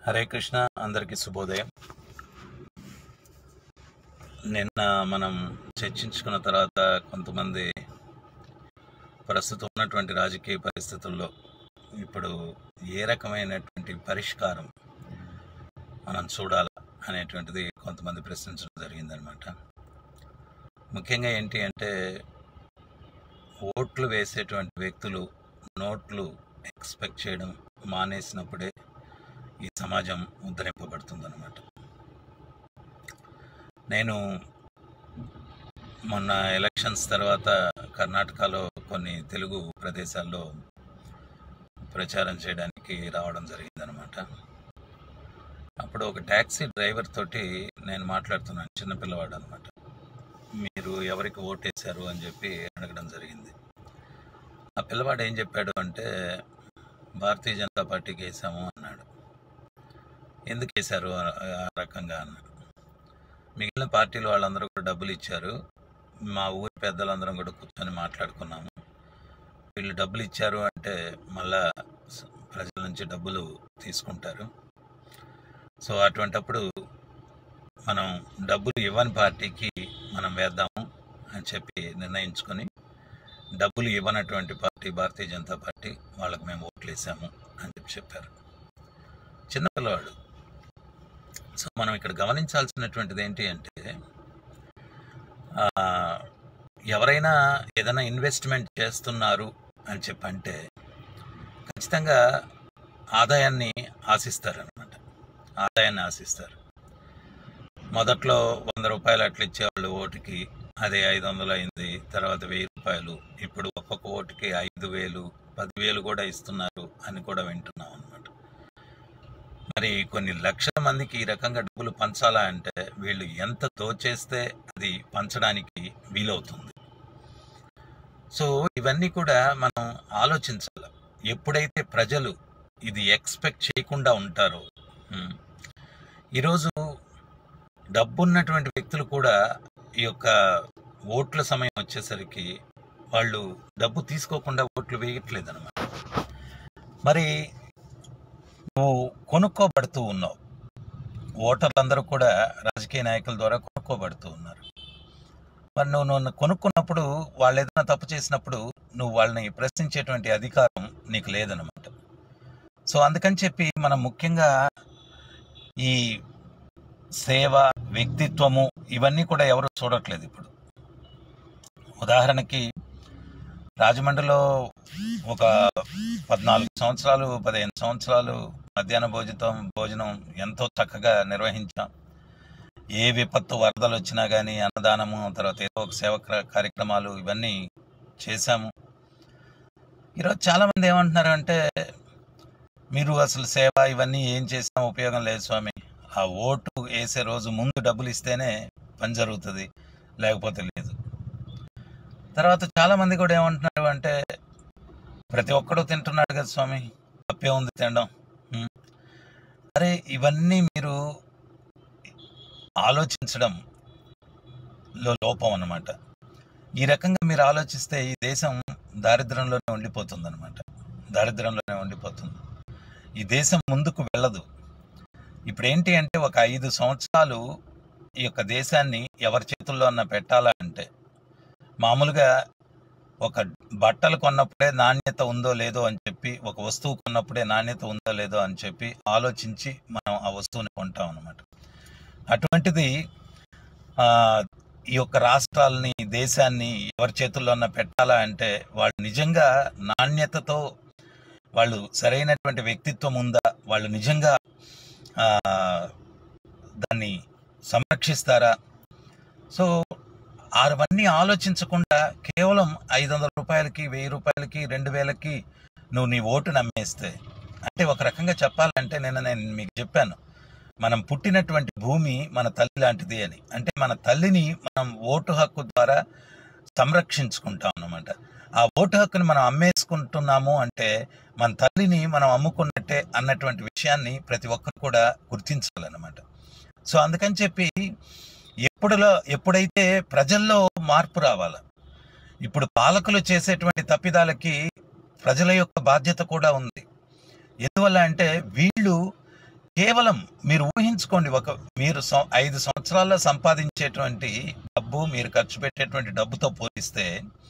హరే కృష్ణ అందరికీ శుభోదయం నిన్న మనం చర్చించుకున్న తర్వాత కొంతమంది ప్రస్తుతం ఉన్నటువంటి రాజకీయ పరిస్థితుల్లో ఇప్పుడు ఏ రకమైనటువంటి పరిష్కారం మనం చూడాలా అనేటువంటిది కొంతమంది ప్రశ్నించడం జరిగిందనమాట ముఖ్యంగా ఏంటి అంటే ఓట్లు వేసేటువంటి వ్యక్తులు నోట్లు ఎక్స్పెక్ట్ చేయడం మానేసినప్పుడే ఈ సమాజం ఉద్ధరింపబడుతుందన్నమాట నేను మొన్న ఎలక్షన్స్ తర్వాత కర్ణాటకలో కొన్ని తెలుగు ప్రదేశాల్లో ప్రచారం చేయడానికి రావడం జరిగిందనమాట అప్పుడు ఒక ట్యాక్సీ డ్రైవర్ తోటి నేను మాట్లాడుతున్నాను చిన్నపిల్లవాడు అనమాట మీరు ఎవరికి ఓటేశారు అని చెప్పి అడగడం జరిగింది ఆ పిల్లవాడు ఏం చెప్పాడు అంటే భారతీయ జనతా పార్టీకి వేసాము అన్నాడు ఎందుకు వేశారు ఆ- ఆ రకంగా అన్నాడు మిగిలిన పార్టీలు వాళ్ళందరూ కూడా డబ్బులు ఇచ్చారు మా ఊరి పెద్దలందరం కూడా కూర్చొని మాట్లాడుకున్నాము వీళ్ళు డబ్బులు ఇచ్చారు అంటే మళ్ళా స- ప్రజల నుంచి డబ్బులు తీసుకుంటారు సో అటువంటప్పుడు మనం డబ్బులు ఇవ్వని పార్టీకి మనం వేద్దాము అని చెప్పి నిర్ణయించుకొని డబ్బులు ఇవ్వనటువంటి పార్టీ భారతీయ జనతా పార్టీ వాళ్ళకి మేము ఓట్లు వేసాము అని చెప్పి చెప్పారు చిన్నపిల్లవాడు సో మనం ఇక్కడ గమనించాల్సినటువంటిది ఏంటి అంటే ఆ, ఎవరైనా ఏదైనా ఇన్వెస్ట్మెంట్ చేస్తున్నారు అని చెప్పంటే ఖచ్చితంగా ఆదాయాన్ని ఆశిస్తారనమాట ఆదాయాన్ని ఆశిస్తారు మొదట్లో వంద రూపాయలు అట్లా ఇచ్చేవాళ్ళు ఓటుకి అదే ఐదు వందలు అయింది తర్వాత వెయ్యి రూపాయలు ఇప్పుడు ఒక్కొక్క ఓటుకి ఐదు వేలు పదివేలు కూడా ఇస్తున్నారు అని కూడా వింటున్నాం అనమాట మరి కొన్ని లక్షల మందికి ఈ రకంగా డబ్బులు పంచాలా అంటే వీళ్ళు ఎంత దోచేస్తే అది పంచడానికి వీలవుతుంది సో ఇవన్నీ కూడా మనం ఆలోచించాలి ఎప్పుడైతే ప్రజలు ఇది ఎక్స్పెక్ట్ చేయకుండా ఉంటారో ఉమ్, ఈరోజు డబ్బున్నటువంటి వ్యక్తులు కూడా ఈ యొక్క ఓట్ల సమయం వచ్చేసరికి వాళ్ళు డబ్బు తీసుకోకుండా ఓట్లు వేయట్లేదు అనమాట మరి నువ్వు కొనుక్కోబడుతూ ఉన్నావు ఓటర్లందరూ కూడా రాజకీయ నాయకుల ద్వారా కొనుక్కోబడుతూ ఉన్నారు మరి నువ్వు నన్ను కొనుక్కున్నప్పుడు వాళ్ళు ఏదైనా తప్పు చేసినప్పుడు నువ్వు వాళ్ళని ప్రశ్నించేటువంటి అధికారం నీకు లేదనమాట సో అందుకని చెప్పి మనం ముఖ్యంగా ఈ సేవ వ్యక్తిత్వము ఇవన్నీ కూడా ఎవరు చూడట్లేదు ఇప్పుడు ఉదాహరణకి రాజమండ్రిలో ఒక పద్నాలుగు సంవత్సరాలు పదిహేను సంవత్సరాలు మధ్యాహ్న భోజనం భోజనం ఎంతో చక్కగా నిర్వహించాం ఏ విపత్తు వరదలు వచ్చినా కానీ అన్నదానము తర్వాత ఏదో ఒక సేవ క్ర- కార్యక్రమాలు ఇవన్నీ చేశాము ఈరోజు చాలా మంది ఏమంటున్నారు అంటే మీరు అసలు సేవ ఇవన్నీ ఏం చేసినా ఉపయోగం లేదు స్వామి ఆ ఓటు వేసే రోజు ముందు డబ్బులు ఇస్తేనే పని జరుగుతుంది లేకపోతే లేదు తర్వాత చాలా మంది కూడా ఏమంటున్నారు అంటే ప్రతి ఒక్కడు తింటున్నాడు కదా స్వామి తప్పే ఉంది తినడం ఉం. అరే ఇవన్నీ మీరు ఆలోచించడం లో లోపం అన్నమాట ఈ రకంగా మీరు ఆలోచిస్తే ఈ దేశం దారిద్ర్యంలోనే ఉండిపోతుంది అనమాట దారిద్ర్యంలోనే ఉండిపోతుంది ఈ దేశం ముందుకు వెళ్ళదు ఇప్పుడు ఏంటి అంటే ఒక ఐదు సంవత్సరాలు ఈ యొక్క దేశాన్ని ఎవరి చేతుల్లో అన్న పెట్టాలా అంటే మామూలుగా ఒక బట్టలు కొన్నప్పుడే నాణ్యత ఉందో లేదో అని చెప్పి ఒక వస్తువు కొన్నప్పుడే నాణ్యత ఉందో లేదో అని చెప్పి ఆలోచించి మనం ఆ వస్తువుని కొంటాం అనమాట అటువంటిది ఆ, ఈ యొక్క రాష్ట్రాలని దేశాన్ని ఎవరి చేతుల్లో అన్న పెట్టాలా అంటే వాళ్ళు నిజంగా నాణ్యతతో వాళ్ళు సరైనటువంటి వ్యక్తిత్వం ఉందా వాళ్ళు నిజంగా ఆ, దాన్ని సంరక్షిస్తారా సో అవన్నీ ఆలోచించకుండా కేవలం ఐదు వందల రూపాయలకి వెయ్యి రూపాయలకి రెండు వేలకి నువ్వు నీ ఓటు నమ్మేస్తే అంటే ఒక రకంగా చెప్పాలంటే నేను నేను మీకు చెప్పాను మనం పుట్టినటువంటి భూమి మన తల్లి లాంటిది అని అంటే మన తల్లిని మనం ఓటు హక్కు ద్వారా సంరక్షించుకుంటాం అన్నమాట ఆ ఓటు హక్కుని మనం అమ్మేసుకుంటున్నాము అంటే మన తల్లిని మనం అమ్ముకున్నట్టే అన్నటువంటి విషయాన్ని ప్రతి ఒక్కరు కూడా గుర్తించాలన్నమాట సో అందుకని చెప్పి ఎప్పుడులో ఎప్పుడైతే ప్రజల్లో మార్పు రావాలి ఇప్పుడు పాలకులు చేసేటువంటి తప్పిదాలకి ప్రజల యొక్క బాధ్యత కూడా ఉంది ఎందువల్ల అంటే వీళ్ళు కేవలం మీరు ఊహించుకోండి ఒక మీరు సం- ఐదు సంవత్సరాల్లో సంపాదించేటువంటి డబ్బు మీరు ఖర్చు పెట్టేటువంటి డబ్బుతో పోలిస్తే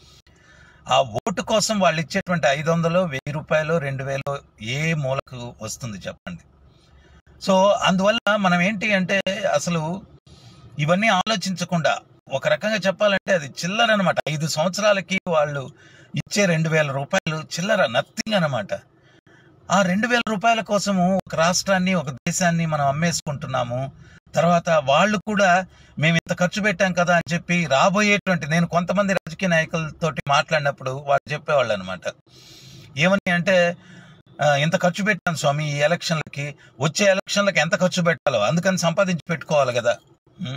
ఆ ఓటు కోసం వాళ్ళు ఇచ్చేటువంటి ఐదు వందలు వెయ్యి రూపాయలు రెండు వేలు ఏ మూలకు వస్తుంది చెప్పండి సో అందువల్ల మనం ఏంటి అంటే అసలు ఇవన్నీ ఆలోచించకుండా ఒక రకంగా చెప్పాలంటే అది చిల్లర అనమాట ఐదు సంవత్సరాలకి వాళ్ళు ఇచ్చే రెండు వేల రూపాయలు చిల్లర నథింగ్ అనమాట ఆ రెండు వేల రూపాయల కోసము ఒక రాష్ట్రాన్ని ఒక దేశాన్ని మనం అమ్మేసుకుంటున్నాము తర్వాత వాళ్ళు కూడా మేము ఇంత ఖర్చు పెట్టాం కదా అని చెప్పి రాబోయేటువంటి నేను కొంతమంది రాజకీయ నాయకులతోటి మాట్లాడినప్పుడు వాళ్ళు చెప్పేవాళ్ళు అనమాట ఏమని అంటే "ఆ, ఇంత ఖర్చు పెట్టాను స్వామి ఈ ఎలక్షన్లకి వచ్చే ఎలక్షన్లకి ఎంత ఖర్చు పెట్టాలో అందుకని సంపాదించి పెట్టుకోవాలి కదా ఉం?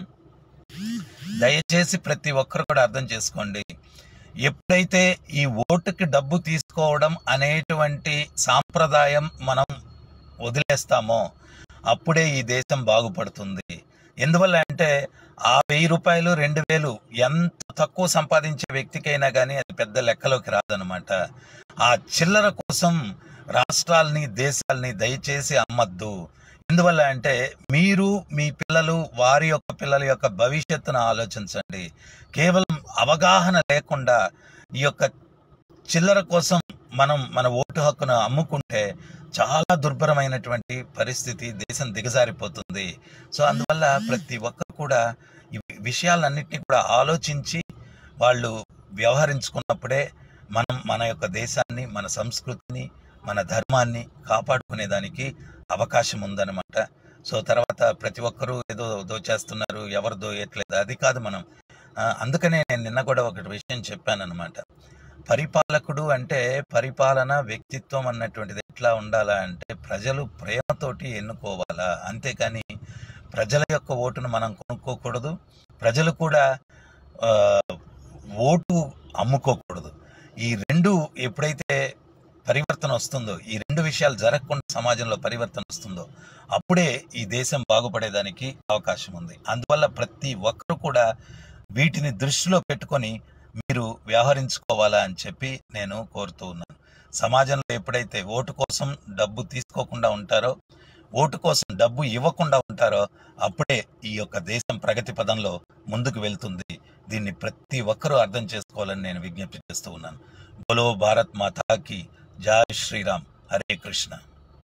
దయచేసి ప్రతి ఒక్కరు కూడా అర్థం చేసుకోండి ఎప్పుడైతే ఈ ఓటుకి డబ్బు తీసుకోవడం అనేటువంటి సాంప్రదాయం మనం వదిలేస్తామో అప్పుడే ఈ దేశం బాగుపడుతుంది ఎందువల్ల అంటే ఆ వెయ్యి రూపాయలు రెండు వేలు ఎంత తక్కువ సంపాదించే వ్యక్తికైనా కానీ అది పెద్ద లెక్కలోకి రాదనమాట ఆ చిల్లర కోసం రాష్ట్రాల్ని దేశాల్ని దయచేసి అమ్మద్దు ఎందువల్ల అంటే మీరు మీ పిల్లలు వారి యొక్క పిల్లల యొక్క భవిష్యత్తును ఆలోచించండి కేవలం అవగాహన లేకుండా ఈ యొక్క చిల్లర కోసం మనం మన ఓటు హక్కును అమ్ముకుంటే చాలా దుర్భరమైనటువంటి పరిస్థితి దేశం దిగజారిపోతుంది సో అందువల్ల ప్రతి ఒక్కరు కూడా ఈ విషయాలన్నింటినీ కూడా ఆలోచించి వాళ్ళు వ్యవహరించుకున్నప్పుడే మనం మన యొక్క దేశాన్ని మన సంస్కృతిని మన ధర్మాన్ని కాపాడుకునేదానికి అవకాశం ఉందన్నమాట సో తర్వాత ప్రతి ఒక్కరూ ఏదో దోచేస్తున్నారు ఎవరు దోయట్లేదు అది కాదు మనం ఆ, అందుకనే నేను నిన్న కూడా ఒకటి విషయం చెప్పాను అనమాట పరిపాలకుడు అంటే పరిపాలన వ్యక్తిత్వం అన్నటువంటిది ఎట్లా ఉండాలా అంటే ప్రజలు ప్రేమతోటి ఎన్నుకోవాలా అంతేకాని ప్రజల యొక్క ఓటును మనం కొనుక్కోకూడదు ప్రజలు కూడా ఆ, ఓటు అమ్ముకోకూడదు ఈ రెండు ఎప్పుడైతే పరివర్తన వస్తుందో ఈ రెండు విషయాలు జరగకుండా సమాజంలో పరివర్తన వస్తుందో అప్పుడే ఈ దేశం బాగుపడేదానికి అవకాశం ఉంది అందువల్ల ప్రతి ఒక్కరు కూడా వీటిని దృష్టిలో పెట్టుకొని మీరు వ్యవహరించుకోవాలా అని చెప్పి నేను కోరుతూ ఉన్నాను సమాజంలో ఎప్పుడైతే ఓటు కోసం డబ్బు తీసుకోకుండా ఉంటారో ఓటు కోసం డబ్బు ఇవ్వకుండా ఉంటారో అప్పుడే ఈ యొక్క దేశం ప్రగతి పదంలో ముందుకు వెళ్తుంది దీన్ని ప్రతి ఒక్కరూ అర్థం చేసుకోవాలని నేను విజ్ఞప్తి చేస్తూ ఉన్నాను బోలో భారత్ మాతాకి జై శ్రీరామ్ హరే కృష్ణ